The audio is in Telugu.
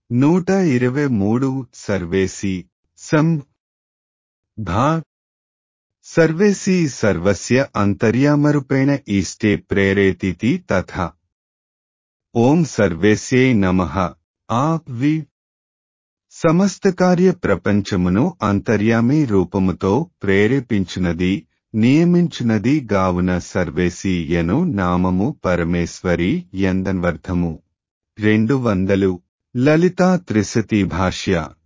నూట ఇరవై మూడు సర్వేసి సం భా సర్వేసి సర్వస్య అంతర్యామరూపేణ ఈష్టే ప్రేరేతితి తథా ఓం సర్వేస్యై నమః ఆ వి సమస్త కార్య ప్రపంచమును అంతర్యామి రూపముతో ప్రేరేపించునది నియమించునది గావున సర్వేసి యను నామము పరమేశ్వరి ఎందన్వర్థము రెండు వందలు లలితా త్రిశతి భాష్య